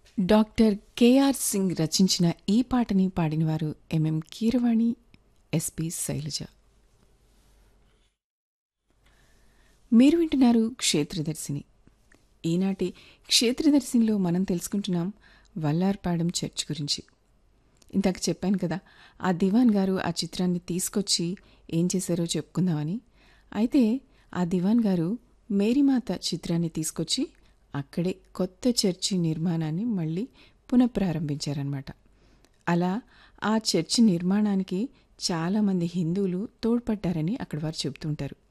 doctor KR Singh రచించిన ఈ పాటని పాడినవారు ఎంఎం కీరవాణి ఎస్పి శైలజ మీరు వింటున్నారు క్షేత్రదర్శిని ఈనాటి క్షేత్రదర్శినిలో మనం తెలుసుకుంటున్నాం వల్లార్పాడెం చర్చ్ గురించి ఇందాక చెప్పాను కదా ఆ దివాన్ గారు ఆ చిత్రాన్ని తీసుకొచ్చి ఏం చేశారో చెప్పుకుందామని అయితే ఆ దివాన్ గారు మేరీమాత చిత్రాన్ని తీసుకొచ్చి అక్కడే కొత్త చర్చి నిర్మాణాన్ని మళ్ళీ పునఃప్రారంభించారనమాట అలా ఆ చర్చి నిర్మాణానికి చాలామంది హిందువులు తోడ్పడ్డారని అక్కడ వారు చెబుతుంటారు